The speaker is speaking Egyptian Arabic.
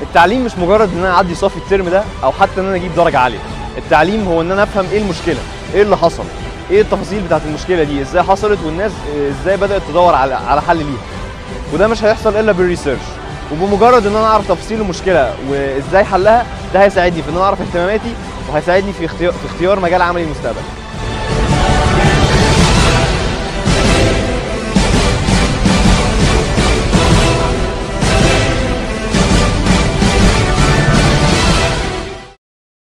التعليم مش مجرد ان انا اعدي صافي الترم ده او حتى ان انا اجيب درجه عاليه التعليم هو ان انا افهم ايه المشكله ايه اللي حصل ايه التفاصيل بتاعت المشكله دي ازاي حصلت والناس ازاي بدات تدور على على حل ليها وده مش هيحصل الا بالريسيرش وبمجرد ان انا اعرف تفاصيل المشكله وازاي حلها ده هيساعدني في ان انا اعرف اهتماماتي وهيساعدني في اختيار في اختيار مجال عملي المستقبل